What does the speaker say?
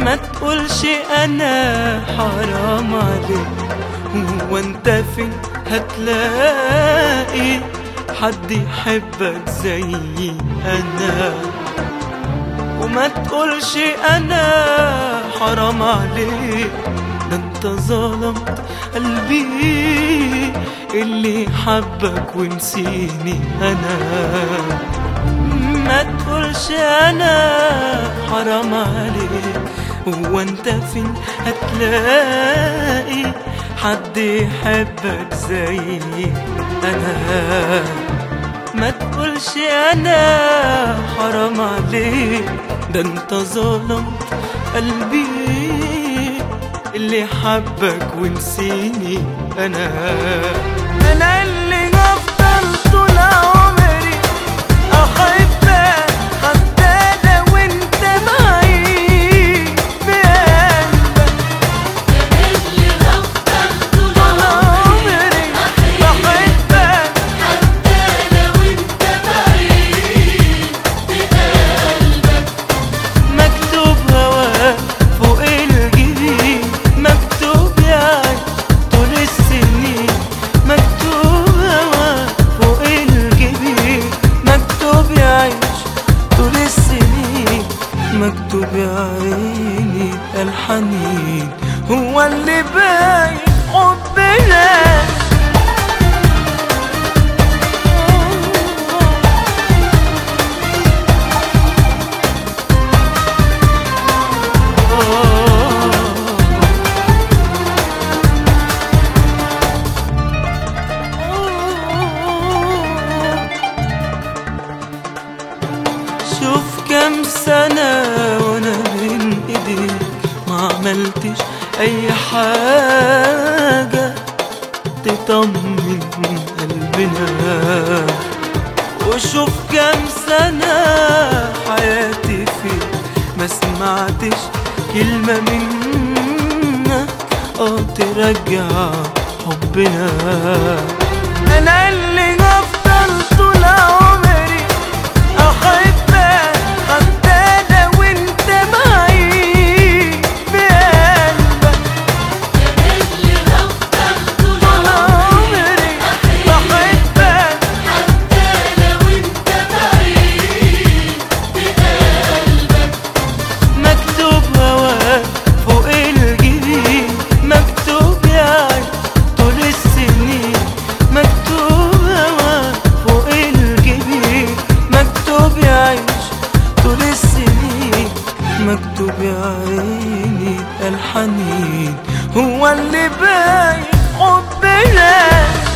ما تقولش انا حرام عليك هو انت فين هتلاقي حد يحبك زي انا وما تقولش انا حرام عليك ده انت ظلمت قلبي اللي حبك ونسيني انا ما تقولش انا حرام عليك هو انت فين هتلاقي حد يحبك زي انا ما تقولش انا حرام عليك ده انت ظلمت قلبي اللي حبك ونسيني انا انا اللي هفضل طول عمري احبك حتى لو انت بعيد بقلبك اللي هفضل طول طول عمري عمري بحبك حتى لو انت بعيد بقلبك مكتوب هواك فوق الجبين مكتوب يعني طول السنين مكتوب هواك فوق الجبين مكتوب يعيش طول السنين مكتوب يا عيني الحنين هو اللي باين حبنا شوف كم سنة وانا بين ايديك ما عملتش اي حاجة تطمن قلبنا وشوف كم سنة حياتي فيك ما سمعتش كلمة منك اه ترجع حبنا انا اللي هفضل طول عمري احبك حتى لو انت بعيد بقلبك اللي هفضل طول طول عمري عمري بحبك حتى لو انت بعيد بقلبك مكتوب هواك فوق الجبين مكتوب يعني طول السنين مكتوب هواك فوق الجبين مكتوب يعيش طول السنين مكتوب يا عيني الحنين هو اللي باين حبنا